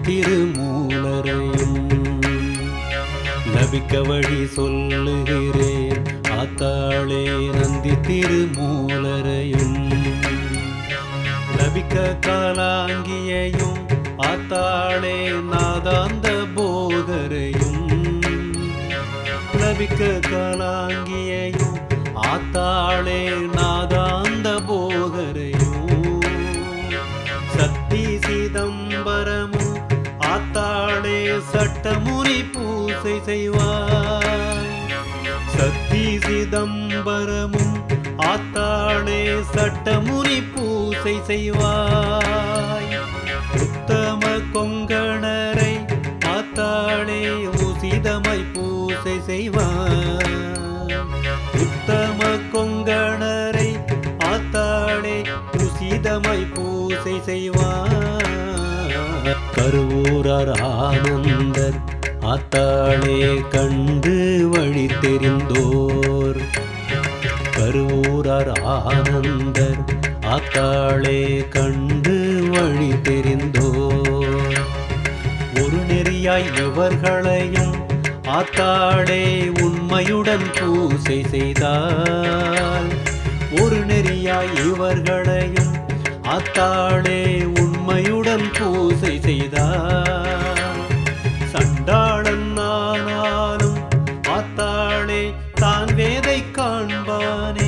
திருமூலரையும் லபிக்க வழி சொல்லுகிறேன் ஆத்தாளே நந்தி திருமூலரையும் லபிக்க காலாங்கியையும் ஆத்தாளே நாதாந்த போகரையும் லபிக்க காலாங்கியையும் ஆத்தாளே நாதாந்த போகரையும் சக்தி சிதம்பரமும் ஆத்தாளே சட்டமுனி பூசை செய்வாய் சக்தி சிதம்பரமும் ஆத்தாளே சட்டமுனி பூசை செய்வாய் உத்தம கொங்கணரை ஆத்தாளே உசிதமை பூசை செய்வாய் உத்தம கொங்கணரை ஆத்தாளே உசிதமை பூசை செய்வாய் கருவூரர் ஆனந்தர் ஆத்தாளே கண்டு வழி தெரிந்தோர் கருவூரர் ஆனந்தர் ஆத்தாளே கண்டு வழி தெரிந்தோர் ஒரு நெறியாய் இவர்களையும் ஆத்தாளே உண்மையுடன் பூசை செய்தால் ஒரு நெறியாய் இவர்களையும் ஆத்தாளே உண்மையுடன் பூசை செய்தால் சண்டாளன் ஆனாலும் ஆத்தாளே தான் வேதை காண்பானே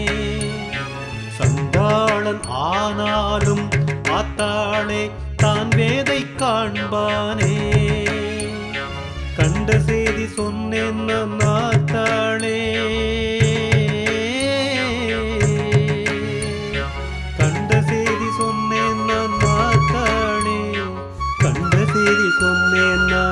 சண்டாளன் ஆனாலும் ஆத்தாளே தான் வேதை காண்பானே கண்ட செய்தி சொன்னேன் நான் ஆத்தாளே கண்ட செய்தி சொன்னேன் நான் ஆத்தாளே கண்ட செய்தி சொன்னேன் நான்